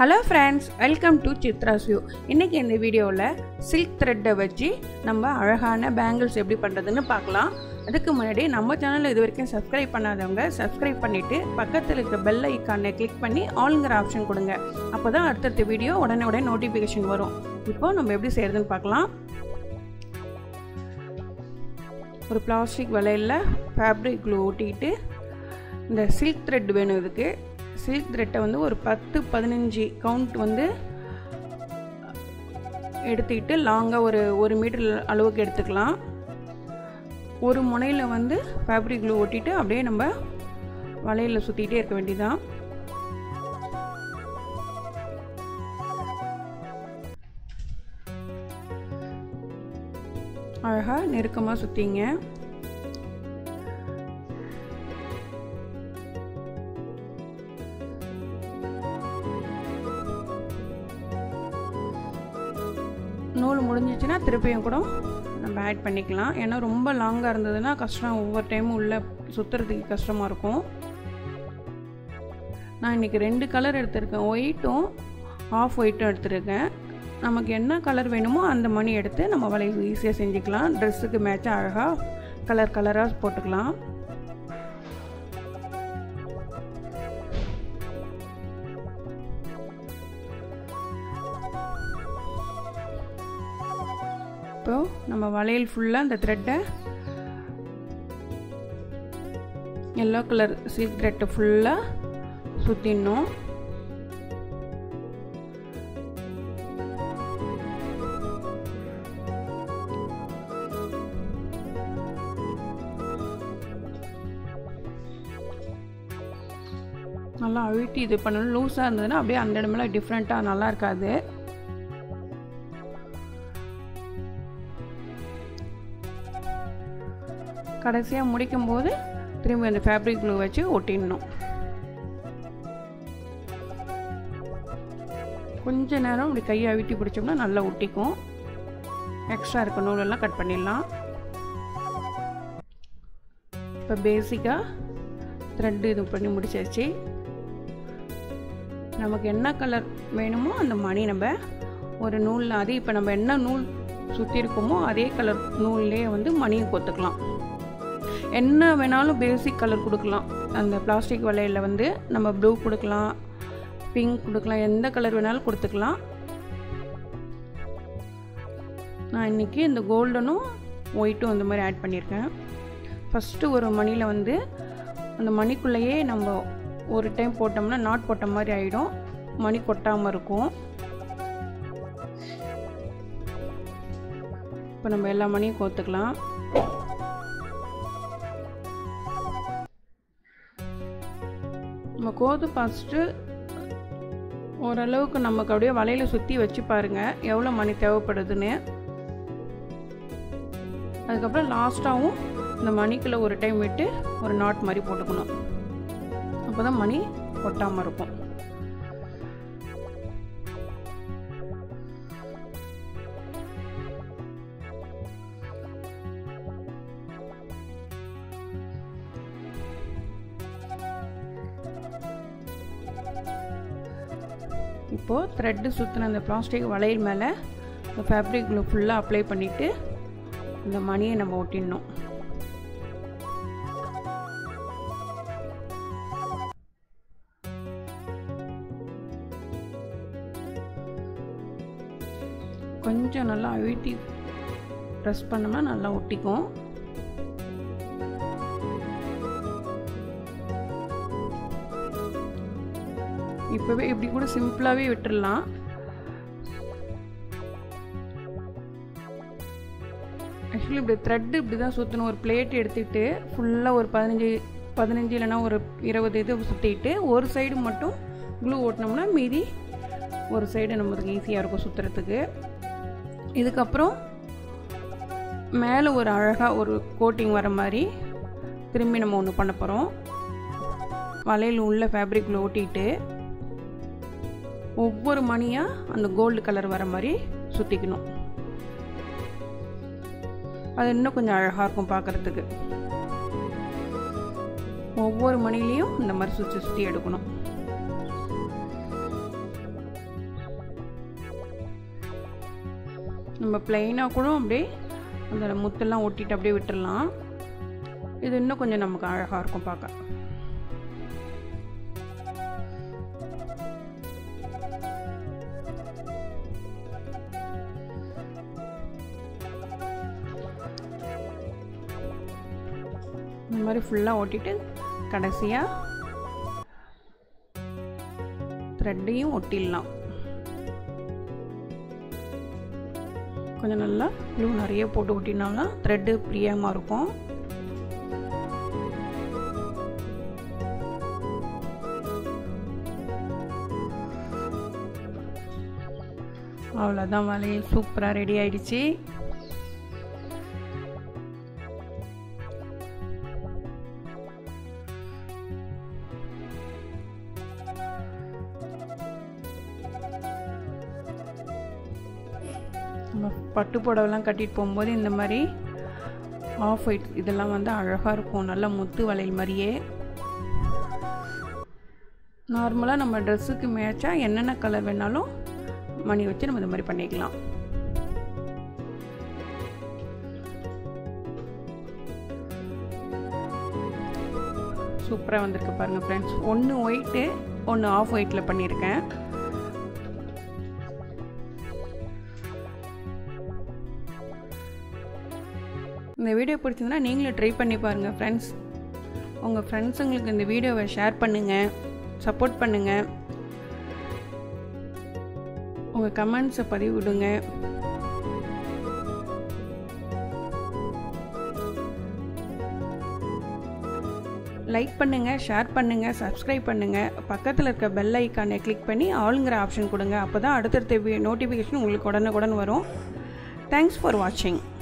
hello friends welcome to Chitra's view இன்றைக்கி இந்த வீடியோவில் சில்க் த்ரெட்டை வச்சு நம்ம அழகான பேங்கிள்ஸ் எப்படி பண்ணுறதுன்னு பார்க்கலாம் அதுக்கு முன்னாடி நம்ம சேனலில் இது வரைக்கும் சப்ஸ்கிரைப் பண்ணாதவங்க சப்ஸ்கிரைப் பண்ணிவிட்டு பக்கத்தில் இருக்கிற பெல் ஐக்கானை கிளிக் பண்ணி ஆளுங்கிற ஆப்ஷன் கொடுங்க அப்போ தான் அடுத்தடுத்த வீடியோ உடனே உடனே நோட்டிஃபிகேஷன் வரும் இப்போது நம்ம எப்படி செய்கிறதுன்னு பார்க்கலாம் ஒரு பிளாஸ்டிக் வலையில் ஃபேப்ரிக் க்ளூ ஒட்டிக்கிட்டு இந்த சில்க் த்ரெட் வேணும் இதுக்கு சில்க் த்ரெட்டை வந்து ஒரு பத்து பதினஞ்சு கவுண்ட் வந்து எடுத்துக்கிட்டு லாங்காக ஒரு ஒரு மீட்டர் அளவுக்கு எடுத்துக்கலாம் ஒரு முனையில் வந்து ஃபேப்ரிக் க்ளூ ஒட்டிட்டு அப்படியே நம்ம வலையில் சுற்றிக்கிட்டே இருக்க வேண்டியதான் அழகாக நெருக்கமாக சுற்றிங்க நூல் முடிஞ்சிச்சுன்னா திருப்பியும் கூட நம்ம ஆட் பண்ணிக்கலாம் ஏன்னா ரொம்ப லாங்காக இருந்ததுன்னா கஷ்டம் ஒவ்வொரு டைமும் உள்ளே சுற்றுறதுக்கு கஷ்டமாக இருக்கும் நான் இன்றைக்கி ரெண்டு கலர் எடுத்திருக்கேன் ஒயிட்டும் ஆஃப் ஒயிட்டும் எடுத்துருக்கேன் நமக்கு என்ன கலர் வேணுமோ அந்த மணி எடுத்து நம்ம வலை ஈஸியாக செஞ்சுக்கலாம் ட்ரெஸ்ஸுக்கு மேட்சாக அழகாக கலர் கலராக போட்டுக்கலாம் இப்போது நம்ம வளையல் ஃபுல்லாக அந்த த்ரெட்டை எல்லோ கலர் சில்க் த்ரெட்டை ஃபுல்லாக சுற்றிடணும் நல்லா அழுத்தி இது பண்ணணும் லூஸாக இருந்ததுன்னா அப்படியே அந்த இடமெல்லாம் டிஃப்ரெண்ட்டாக நல்லா இருக்காது கடைசியாக முடிக்கும் போது திரும்பி அந்த ஃபேப்ரிக் க்ளூ வச்சு ஒட்டிடணும் கொஞ்ச நேரம் இப்படி கையை அழுத்தி பிடிச்சோம்னா நல்லா ஒட்டிக்கும் எக்ஸ்ட்ரா இருக்க நூலெல்லாம் கட் பண்ணிடலாம் இப்போ பேசிக்காக த்ரெட்டு இது பண்ணி முடிச்சாச்சு நமக்கு என்ன கலர் வேணுமோ அந்த மணி நம்ம ஒரு நூலில் அது இப்போ நம்ம என்ன நூல் சுற்றி இருக்கோமோ அதே கலர் நூல்லே வந்து மணியை கொத்துக்கலாம் என்ன வேணாலும் பேசிக் கலர் கொடுக்கலாம் அந்த பிளாஸ்டிக் வலையில் வந்து நம்ம ப்ளூ கொடுக்கலாம் பிங்க் கொடுக்கலாம் எந்த கலர் வேணாலும் கொடுத்துக்கலாம் நான் இன்றைக்கி இந்த கோல்டனும் ஒயிட்டும் அந்த மாதிரி ஆட் பண்ணியிருக்கேன் ஃபஸ்ட்டு ஒரு மணியில் வந்து அந்த மணிக்குள்ளேயே நம்ம ஒரு டைம் போட்டோம்னா நாட் போட்ட மாதிரி ஆகிடும் மணி கொட்டாமல் இருக்கும் இப்போ நம்ம எல்லா மணியும் கோத்துக்கலாம் நம்ம கோது ஃபஸ்ட்டு ஓரளவுக்கு நமக்கு அப்படியே வலையில் சுற்றி வச்சு பாருங்கள் எவ்வளோ மணி தேவைப்படுதுன்னு அதுக்கப்புறம் லாஸ்ட்டாகவும் இந்த மணிக்குள்ளே ஒரு டைம் விட்டு ஒரு நாட் மாதிரி போட்டுக்கணும் அப்போ தான் மணி கொட்டாமல் இருக்கும் இப்போது த்ரெட்டு சுற்றின அந்த பிளாஸ்டிக் வளையல் மேலே இந்த ஃபேப்ரிக் க்ளூ ஃபுல்லாக அப்ளை பண்ணிவிட்டு இந்த மணியை நம்ம ஒட்டிடணும் கொஞ்சம் நல்லா அழுத்தி ப்ரெஸ் பண்ணோம்னா நல்லா ஒட்டிக்கும் இப்போவே இப்படி கூட சிம்பிளாகவே விட்டுடலாம் ஆக்சுவலி இப்படி த்ரெட்டு இப்படி தான் சுற்றணும் ஒரு பிளேட் எடுத்துக்கிட்டு ஃபுல்லாக ஒரு பதினஞ்சு பதினஞ்சு இல்லைனா ஒரு இருபது இது சுற்றிட்டு ஒரு சைடு மட்டும் க்ளூ ஓட்டினோம்னா மீதி ஒரு சைடு நம்மளுக்கு ஈஸியாக இருக்கும் சுற்றுறதுக்கு இதுக்கப்புறம் மேலே ஒரு அழகாக ஒரு கோட்டிங் வர மாதிரி திரும்பி நம்ம ஒன்று பண்ண போகிறோம் வலையில் உள்ள ஃபேப்ரிக்கில் ஓட்டிட்டு ஒவ்வொரு மணியாக அந்த கோல்டு கலர் வர மாதிரி சுற்றிக்கணும் அது இன்னும் கொஞ்சம் அழகாக இருக்கும் பார்க்குறதுக்கு ஒவ்வொரு மணிலையும் இந்த மாதிரி சுற்றி சுற்றி எடுக்கணும் நம்ம ப்ளைனாக கூட அப்படியே அந்த முத்தெல்லாம் ஒட்டிட்டு அப்படியே விட்டுடலாம் இது இன்னும் கொஞ்சம் நமக்கு அழகாக இருக்கும் பார்க்க இந்த மாதிரி ஃபுல்லாக ஓட்டிட்டு கடைசியாக த்ரெட்டையும் ஒட்டிடலாம் கொஞ்சம் நல்லா ப்ளூ நிறைய போட்டு ஒட்டினாலும் த்ரெட்டு பிரியமாக இருக்கும் அவ்வளோதான் வளையல் சூப்பராக ரெடி ஆயிடுச்சு நம்ம பட்டு புடவைலாம் கட்டிட்டு போகும்போது இந்த மாதிரி ஆஃப் ஒயிட் இதெல்லாம் வந்து அழகாக இருக்கும் நல்ல முத்து வளையல் மாதிரியே நார்மலாக நம்ம ட்ரெஸ்ஸுக்கு மேட்சாக என்னென்ன கலர் வேணாலும் மணி வச்சு நம்ம இந்த மாதிரி பண்ணிக்கலாம் சூப்பராக வந்திருக்கு பாருங்கள் ஃப்ரெண்ட்ஸ் ஒன்று ஒயிட்டு ஒன்று ஆஃப் ஒயிட்டில் பண்ணியிருக்கேன் இந்த வீடியோ பிடிச்சிருந்தனா நீங்களும் ட்ரை பண்ணி பாருங்கள் ஃப்ரெண்ட்ஸ் உங்கள் ஃப்ரெண்ட்ஸுங்களுக்கு இந்த வீடியோவை ஷேர் பண்ணுங்கள் சப்போர்ட் பண்ணுங்கள் உங்கள் கமெண்ட்ஸை பதிவு விடுங்க லைக் பண்ணுங்கள் ஷேர் பண்ணுங்கள் சப்ஸ்கிரைப் பண்ணுங்கள் பக்கத்தில் இருக்க பெல் ஐக்கானை கிளிக் பண்ணி ஆளுங்கிற ஆப்ஷன் கொடுங்க அப்போ தான் அடுத்தடுத்த நோட்டிஃபிகேஷன் உங்களுக்கு உடனுக்குடன் வரும் தேங்க்ஸ் ஃபார் வாட்சிங்